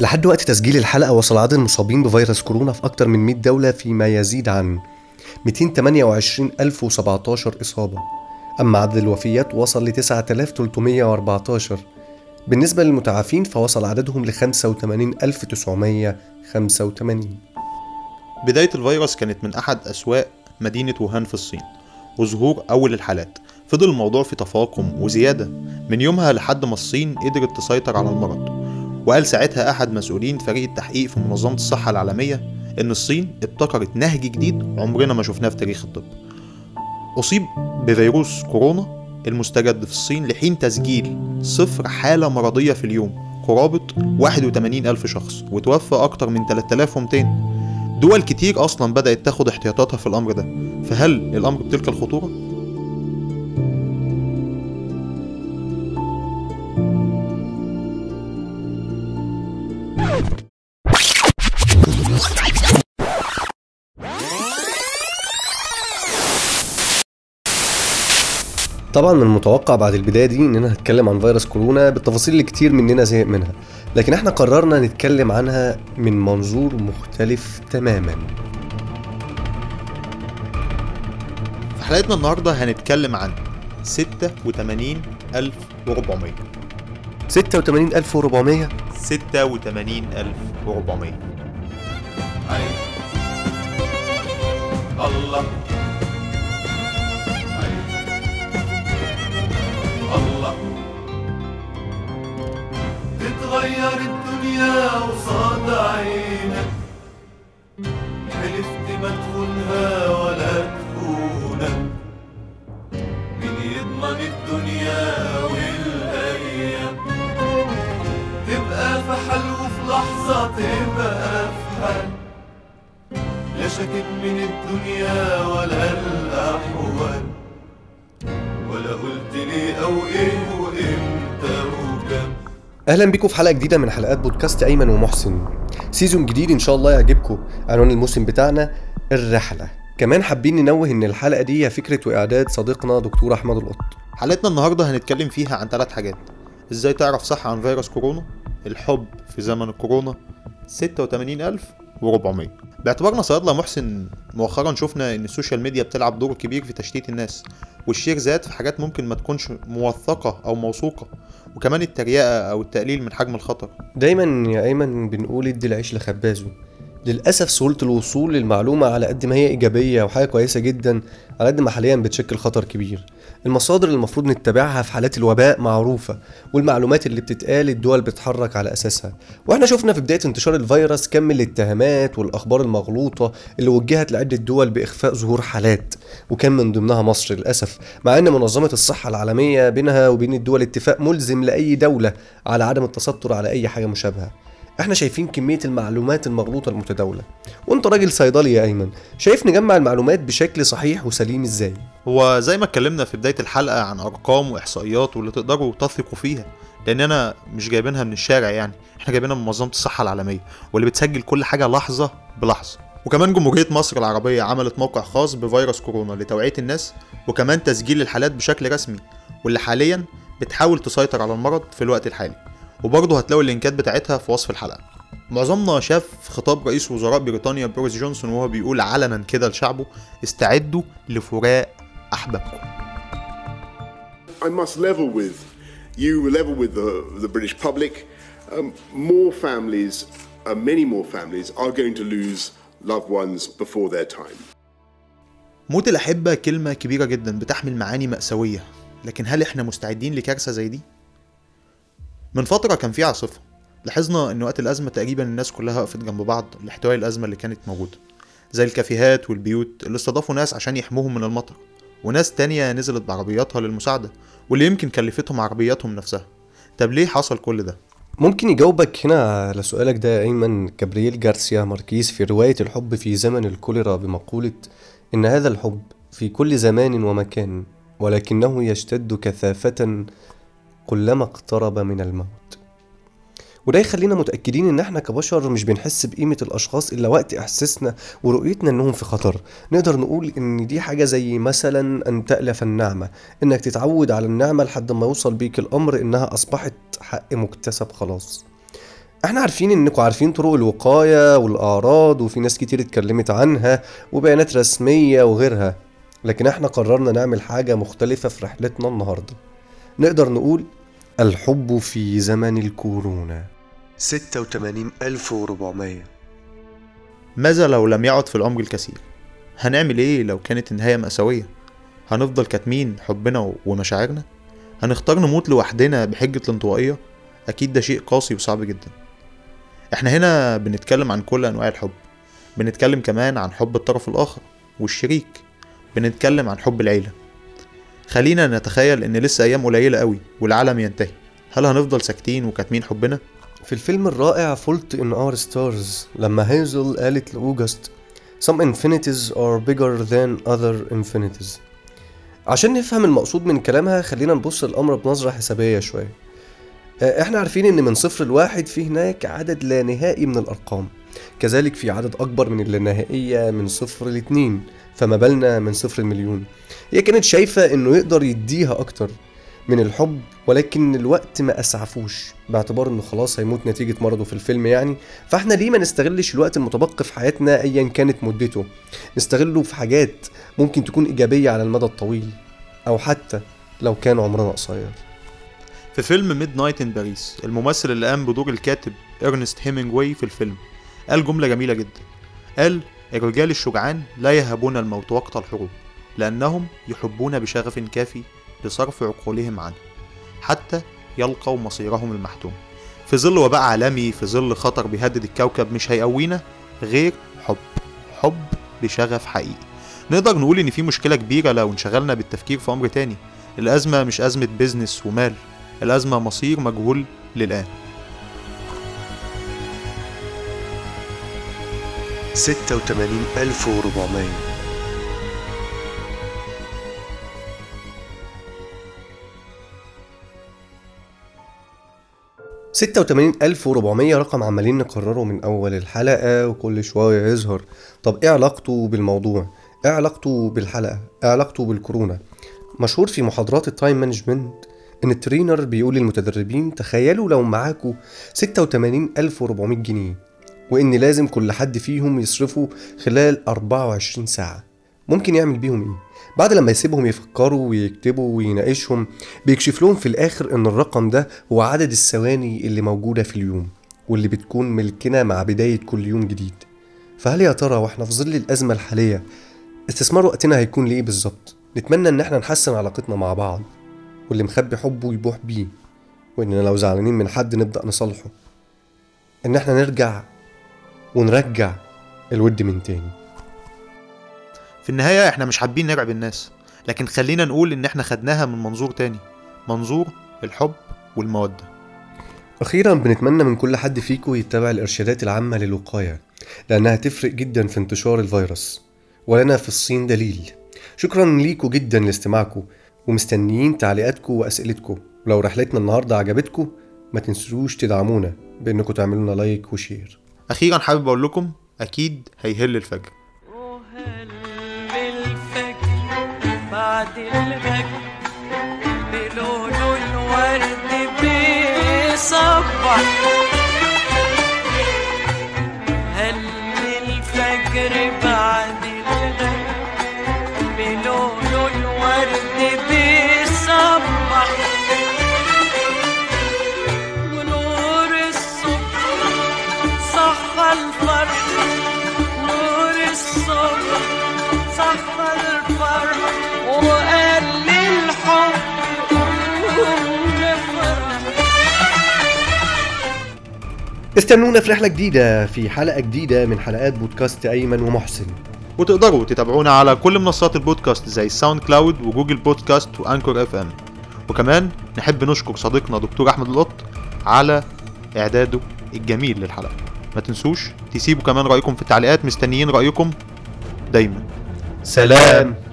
لحد وقت تسجيل الحلقة وصل عدد المصابين بفيروس كورونا في أكثر من 100 دولة فيما يزيد عن 228017 إصابة أما عدد الوفيات وصل ل 9314 بالنسبة للمتعافين فوصل عددهم ل 85985 بداية الفيروس كانت من أحد أسواق مدينة ووهان في الصين وظهور أول الحالات فضل الموضوع في تفاقم وزيادة من يومها لحد ما الصين قدرت تسيطر على المرض وقال ساعتها أحد مسؤولين فريق التحقيق في منظمة الصحة العالمية إن الصين ابتكرت نهج جديد عمرنا ما شفناه في تاريخ الطب أصيب بفيروس كورونا المستجد في الصين لحين تسجيل صفر حالة مرضية في اليوم قرابة 81 ألف شخص وتوفى أكتر من 3200 دول كتير أصلا بدأت تاخد احتياطاتها في الأمر ده فهل الأمر بتلك الخطورة؟ طبعا من المتوقع بعد البداية دي إننا هنتكلم عن فيروس كورونا بالتفاصيل اللي كتير مننا زهق منها لكن احنا قررنا نتكلم عنها من منظور مختلف تماما في حلقتنا النهاردة هنتكلم عن 86400 86400 86400 الله الله تتغير الدنيا وصاد عينك حلفت ما تخونها ولا تخونك مين يضمن الدنيا والايام تبقى في حل وفي لحظة تبقى في حل لا شكت من الدنيا ولا الأحوال ولا قلت لي أو إيه وإمتى وكم اهلا بيكم في حلقه جديده من حلقات بودكاست ايمن ومحسن سيزون جديد ان شاء الله يعجبكم عنوان الموسم بتاعنا الرحله كمان حابين ننوه ان الحلقه دي هي فكره واعداد صديقنا دكتور احمد القط حلقتنا النهاردة هنتكلم فيها عن ثلاث حاجات ازاي تعرف صح عن فيروس كورونا الحب في زمن الكورونا 86400 باعتبارنا صيادلة محسن مؤخرا شفنا ان السوشيال ميديا بتلعب دور كبير في تشتيت الناس والشير زاد في حاجات ممكن ما تكونش موثقة او موثوقة وكمان التريقة او التقليل من حجم الخطر دايما يا ايمن بنقول ادي العيش لخبازه للاسف سهوله الوصول للمعلومه على قد ما هي ايجابيه وحاجه كويسه جدا على قد ما حاليا بتشكل خطر كبير المصادر اللي المفروض نتبعها في حالات الوباء معروفه والمعلومات اللي بتتقال الدول بتتحرك على اساسها واحنا شفنا في بدايه انتشار الفيروس كم الاتهامات والاخبار المغلوطه اللي وجهت لعده دول باخفاء ظهور حالات وكان من ضمنها مصر للاسف مع ان منظمه الصحه العالميه بينها وبين الدول اتفاق ملزم لاي دوله على عدم التستر على اي حاجه مشابهه احنا شايفين كمية المعلومات المغلوطة المتداولة وانت راجل صيدلي يا ايمن شايف نجمع المعلومات بشكل صحيح وسليم ازاي هو زي ما اتكلمنا في بداية الحلقة عن أرقام وإحصائيات واللي تقدروا تثقوا فيها لأننا مش جايبينها من الشارع يعني احنا جايبينها من منظمة الصحة العالمية واللي بتسجل كل حاجة لحظة بلحظة وكمان جمهورية مصر العربية عملت موقع خاص بفيروس كورونا لتوعية الناس وكمان تسجيل الحالات بشكل رسمي واللي حاليا بتحاول تسيطر على المرض في الوقت الحالي وبرضه هتلاقوا اللينكات بتاعتها في وصف الحلقة معظمنا شاف خطاب رئيس وزراء بريطانيا بوريس جونسون وهو بيقول علنا كده لشعبه استعدوا لفراق أحبابكم I must level with you, level with the, the British public. Um, more families, uh, many more families, are going to lose loved ones before their time. موت الأحبة كلمة كبيرة جدا بتحمل معاني مأساوية لكن هل احنا مستعدين لكارثة زي دي؟ من فترة كان في عاصفة لاحظنا ان وقت الأزمة تقريبا الناس كلها وقفت جنب بعض لاحتواء الأزمة اللي كانت موجودة زي الكافيهات والبيوت اللي استضافوا ناس عشان يحموهم من المطر وناس تانية نزلت بعربياتها للمساعدة واللي يمكن كلفتهم عربياتهم نفسها طب ليه حصل كل ده؟ ممكن يجاوبك هنا على سؤالك ده يا ايمن جابرييل جارسيا ماركيز في رواية الحب في زمن الكوليرا بمقولة ان هذا الحب في كل زمان ومكان ولكنه يشتد كثافة كلما اقترب من الموت وده يخلينا متأكدين إن إحنا كبشر مش بنحس بقيمة الأشخاص إلا وقت إحساسنا ورؤيتنا إنهم في خطر نقدر نقول إن دي حاجة زي مثلا أن تألف النعمة إنك تتعود على النعمة لحد ما يوصل بيك الأمر إنها أصبحت حق مكتسب خلاص احنا عارفين انكم عارفين طرق الوقاية والأعراض وفي ناس كتير اتكلمت عنها وبيانات رسمية وغيرها لكن احنا قررنا نعمل حاجة مختلفة في رحلتنا النهاردة نقدر نقول الحب في زمن الكورونا 86400 ماذا لو لم يعد في العمر الكثير هنعمل ايه لو كانت النهاية مأساوية هنفضل كاتمين حبنا ومشاعرنا هنختار نموت لوحدنا بحجة الانطوائية أكيد ده شيء قاسي وصعب جدا احنا هنا بنتكلم عن كل أنواع الحب بنتكلم كمان عن حب الطرف الآخر والشريك بنتكلم عن حب العيلة خلينا نتخيل إن لسه أيام قليلة قوي والعالم ينتهي هل هنفضل ساكتين وكاتمين حبنا؟ في الفيلم الرائع فولت in our stars لما هيزل قالت لأوجست Some infinities are bigger than other infinities عشان نفهم المقصود من كلامها خلينا نبص الأمر بنظرة حسابية شوية آه، احنا عارفين ان من صفر لواحد في هناك عدد لا نهائي من الأرقام كذلك في عدد أكبر من اللانهائية من صفر لاتنين فما بالنا من صفر المليون هي كانت شايفة انه يقدر يديها أكتر من الحب ولكن الوقت ما اسعفوش باعتبار انه خلاص هيموت نتيجة مرضه في الفيلم يعني فاحنا ليه ما نستغلش الوقت المتبقي في حياتنا ايا كانت مدته نستغله في حاجات ممكن تكون ايجابية على المدى الطويل او حتى لو كان عمرنا قصير في فيلم ميد نايت ان باريس الممثل اللي قام بدور الكاتب ارنست هيمنجواي في الفيلم قال جملة جميلة جدا قال الرجال الشجعان لا يهابون الموت وقت الحروب لأنهم يحبون بشغف كافي لصرف عقولهم عنه حتى يلقوا مصيرهم المحتوم في ظل وباء عالمي في ظل خطر بيهدد الكوكب مش هيقوينا غير حب حب بشغف حقيقي نقدر نقول ان في مشكلة كبيرة لو انشغلنا بالتفكير في امر تاني الازمة مش ازمة بيزنس ومال الازمة مصير مجهول للآن 86400 86400 رقم عمالين نكرره من أول الحلقة وكل شوية يظهر طب إيه علاقته بالموضوع؟ إيه علاقته بالحلقة؟ إيه علاقته بالكورونا؟ مشهور في محاضرات التايم مانجمنت إن الترينر بيقول للمتدربين تخيلوا لو معاكوا 86400 جنيه وإن لازم كل حد فيهم يصرفه خلال 24 ساعة ممكن يعمل بيهم إيه؟ بعد لما يسيبهم يفكروا ويكتبوا ويناقشهم بيكشف لهم في الآخر إن الرقم ده هو عدد الثواني اللي موجودة في اليوم واللي بتكون ملكنا مع بداية كل يوم جديد فهل يا ترى واحنا في ظل الأزمة الحالية استثمار وقتنا هيكون لإيه بالظبط؟ نتمنى إن احنا نحسن علاقتنا مع بعض واللي مخبي حبه يبوح بيه وإننا لو زعلانين من حد نبدأ نصالحه إن احنا نرجع ونرجع الود من تاني في النهاية احنا مش حابين نرعب الناس لكن خلينا نقول ان احنا خدناها من منظور تاني منظور الحب والمودة أخيرا بنتمنى من كل حد فيكم يتبع الإرشادات العامة للوقاية لأنها تفرق جدا في انتشار الفيروس ولنا في الصين دليل شكرا ليكم جدا لاستماعكم ومستنيين تعليقاتكم وأسئلتكم ولو رحلتنا النهاردة عجبتكم ما تنسوش تدعمونا بإنكم تعملوا لنا لايك وشير اخيرا حابب اقول لكم اكيد هيهل الفجر وهل الفجر بعد الفجر بلون الورد بيصبح هل الفجر بعد الفجر بلون الورد بيصبح ونور الصبح صح الفرح نور الصبح صح الفرح وقال للحب قوم نفرح استنونا في رحلة جديدة في حلقة جديدة من حلقات بودكاست أيمن ومحسن وتقدروا تتابعونا على كل منصات البودكاست زي ساوند كلاود وجوجل بودكاست وانكور اف ام وكمان نحب نشكر صديقنا دكتور احمد القط على اعداده الجميل للحلقه ما تنسوش تسيبوا كمان رايكم في التعليقات مستنيين رايكم دايما سلام